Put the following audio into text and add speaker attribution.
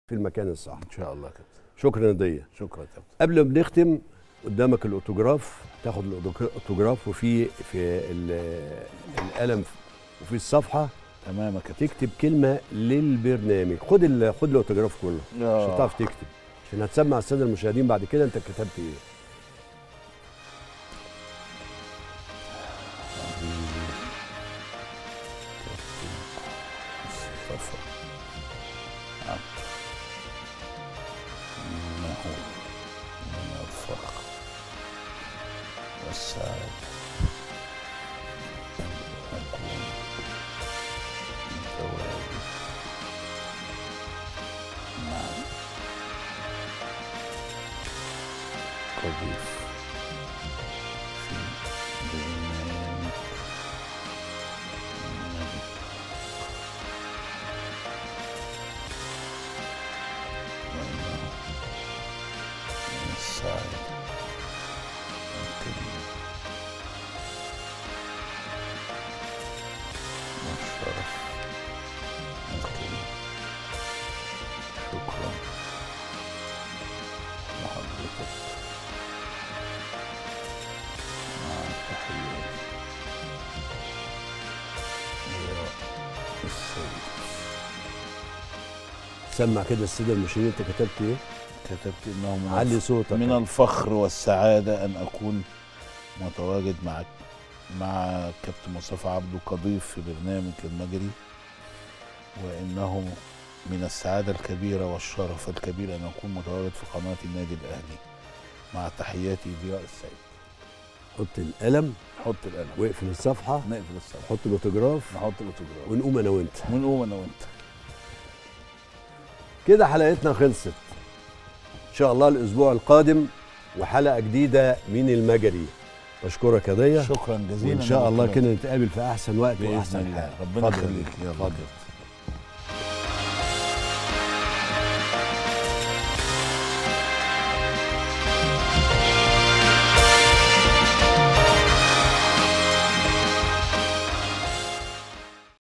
Speaker 1: في المكان الصح
Speaker 2: ان شاء الله كابتن
Speaker 1: شكرا يا ضية
Speaker 2: شكرا كابتن
Speaker 1: قبل ما بنختم قدامك الاوتوجراف تاخد الاوتوجراف وفي في ال- القلم وفي الصفحه
Speaker 2: تمام يا كابتن
Speaker 1: تكتب كلمه للبرنامج خد ال- خد الاوتوجراف كله مش
Speaker 2: آه.
Speaker 1: هتعرف تكتب عشان هتسمع الساده المشاهدين بعد كده انت كتبت ايه
Speaker 2: مصطفى عبد إنه من الفخر والسعادة أن أكون متواجد معك كضيف في برنامج ملك وإنه من السعادة الكبير والشرف الكبير شكرا لحضرتك مع تحياتي يا السيد
Speaker 1: سمع كده الساده المشاهدين انت كتبت ايه
Speaker 2: كتبت انه من
Speaker 1: علي صوتك
Speaker 2: من الفخر والسعادة أن أكون متواجد مع مع كابتن مصطفى عبده كضيف في برنامج المجري وإنه من السعادة الكبيرة والشرف الكبير أن أكون متواجد في قناة النادي الأهلي مع تحياتي ضياء السيد
Speaker 1: حط القلم
Speaker 2: حط القلم
Speaker 1: واقفل الصفحه
Speaker 2: نقفل الصفحة
Speaker 1: حط الاوتوجراف
Speaker 2: نحط الاوتوجراف
Speaker 1: ونقوم انا وانت
Speaker 2: ونقوم أنا وأنت
Speaker 1: كده حلقتنا خلصت ان شاء الله الاسبوع القادم وحلقه جديده من المجري بشكرك يا ضية
Speaker 2: شكرا جزيلا
Speaker 1: وان شاء الله
Speaker 2: دكتور.
Speaker 1: كده نتقابل في احسن وقت
Speaker 2: بإذن
Speaker 1: واحسن
Speaker 2: الله
Speaker 1: حال
Speaker 2: ربنا
Speaker 1: اتفضل.
Speaker 2: يخليك يلا
Speaker 1: اتفضل.
Speaker 2: كده.